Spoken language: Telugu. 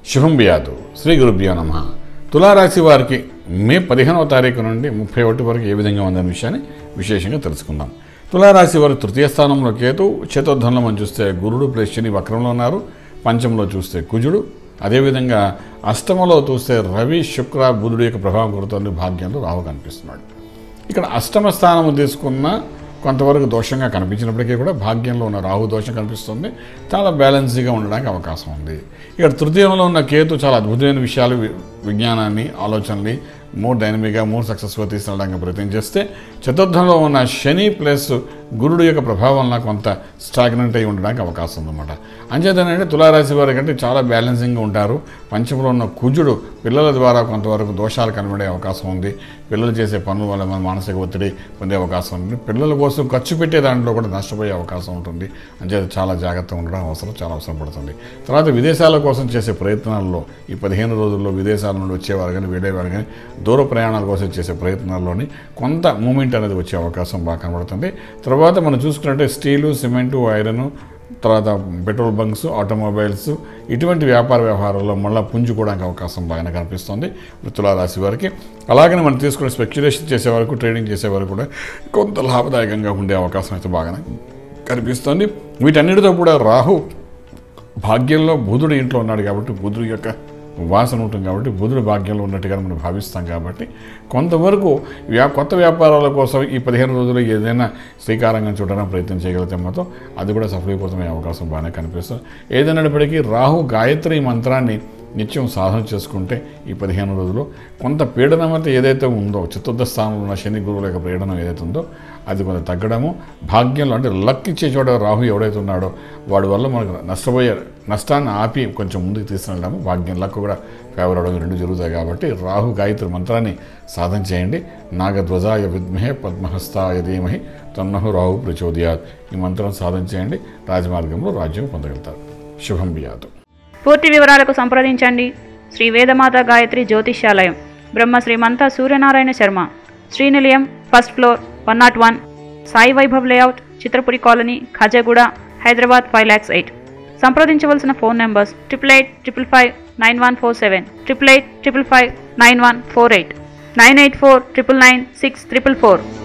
శుభం బియాదు శ్రీ గురుభ్యో నమ తులారాశి వారికి మే పదిహేనవ తారీఖు నుండి ముప్పై ఒకటి వరకు ఏ విధంగా ఉందనే విషయాన్ని విశేషంగా తెలుసుకుందాం తులారాశి వారి తృతీయ స్థానంలో కేతు చతుర్థంలో మనం చూస్తే గురుడు ప్లస్ శని వక్రంలో ఉన్నారు పంచంలో చూస్తే కుజుడు అదేవిధంగా అష్టమలో చూస్తే రవి శుక్ర బుధుడు యొక్క ప్రభావం కొడుతుంది భాగ్యంలో రాహు కనిపిస్తున్నాడు ఇక్కడ అష్టమ స్థానము తీసుకున్న కొంతవరకు దోషంగా కనిపించినప్పటికీ కూడా భాగ్యంలో ఉన్న రాహు దోషం కనిపిస్తుంది చాలా బ్యాలెన్స్గా ఉండడానికి అవకాశం ఉంది ఇక్కడ తృతీయంలో ఉన్న కేతు చాలా అద్భుతమైన విషయాలు వి- విజ్ఞానాన్ని ఆలోచనని మోర్ డైనమిక్గా మోర్ సక్సెస్ఫుల్ తీసుకెళ్ళడానికి ప్రయత్నం చేస్తే చతుర్థంలో ఉన్న శని ప్లస్ గురుడు యొక్క ప్రభావంలో కొంత స్టాగ్నెంట్ అయి ఉండడానికి అవకాశం ఉందన్నమాట అంచేతనంటే తులారాశి వారి కంటే చాలా బ్యాలెన్సింగ్గా ఉంటారు పంచంలో ఉన్న కుజుడు పిల్లల ద్వారా కొంతవరకు దోషాలు కనబడే అవకాశం ఉంది పిల్లలు చేసే పనుల వల్ల మన మానసిక ఒత్తిడి పొందే అవకాశం ఉంది పిల్లల కోసం ఖర్చు పెట్టే దాంట్లో కూడా నష్టపోయే అవకాశం ఉంటుంది అంచేత చాలా జాగ్రత్తగా ఉండడం అవసరం చాలా అవసరం పడుతుంది తర్వాత విదేశాల కోసం చేసే ప్రయత్నాల్లో ఈ పదిహేను రోజుల్లో విదేశాల నుండి వచ్చేవారు కానీ వెళ్ళేవారు కానీ దూర ప్రయాణాల కోసం చేసే ప్రయత్నాల్లోని కొంత మూమెంట్ అనేది వచ్చే అవకాశం బాగా కనబడుతుంది తర్వాత మనం చూసుకున్నట్టే స్టీలు సిమెంటు ఐరన్ తర్వాత పెట్రోల్ బంక్స్ ఆటోమొబైల్స్ ఇటువంటి వ్యాపార వ్యవహారాల్లో మళ్ళీ పుంజుకోవడానికి అవకాశం బాగానే కనిపిస్తుంది వృత్తుల రాశి వారికి అలాగనే మనం తీసుకునే స్పెక్యులేషన్ చేసే వరకు ట్రేడింగ్ చేసే వరకు కూడా కొంత లాభదాయకంగా ఉండే అవకాశం అయితే బాగానే కనిపిస్తుంది వీటన్నిటితో కూడా రాహు భాగ్యంలో బుధుడు ఇంట్లో ఉన్నాడు కాబట్టి బుధుడు యొక్క వాసన ఉంటుంది కాబట్టి బుధుడు భాగ్యంలో ఉన్నట్టుగా మనం భావిస్తాం కాబట్టి కొంతవరకు వ్యా కొత్త వ్యాపారాల కోసం ఈ పదిహేను రోజులు ఏదైనా శ్రీకారంగా చూడడానికి ప్రయత్నం చేయగలిగితే మాత్రం అది కూడా సఫలీకృతమయ్యే అవకాశం బాగానే కనిపిస్తుంది ఏదైనప్పటికీ రాహు గాయత్రి మంత్రాన్ని నిత్యం సాధన చేసుకుంటే ఈ పదిహేను రోజులు కొంత పీడనం అయితే ఏదైతే ఉందో చతుర్థ స్థానంలో ఉన్న శని గురువుల యొక్క పీడనం ఏదైతే ఉందో అది కొంత తగ్గడము భాగ్యంలో అంటే లక్ ఇచ్చే చోట రాహు ఎవడైతే ఉన్నాడో వాడి వల్ల మనకు నష్టపోయే నష్టాన్ని ఆపి కొంచెం ముందుకు తీసుకెళ్ళడము భాగ్యం లక్ కూడా ఫేవర్ అవడం రెండు జరుగుతాయి కాబట్టి రాహు గాయత్రి మంత్రాన్ని సాధన చేయండి నాగధ్వజాయ విద్మహే పద్మహస్తాయ ధీమహి తన్నహు రాహు ప్రచోదయాత్ ఈ మంత్రం సాధన చేయండి రాజమార్గంలో రాజ్యం పొందగలుగుతారు శుభం బియాదు పూర్తి వివరాలకు సంప్రదించండి శ్రీ వేదమాత గాయత్రి జ్యోతిష్యాలయం Brahma Srimantha Suryanarayana Sharma Srinilayam first floor one nought one Sai Vaibhav layout Chitrapuri colony Khajaguda Hyderabad five lakhs eight సంప్రదించవలసిన phone numbers triple eight triple five nine one four seven triple eight triple five nine one four eight nine eight four triple nine six triple four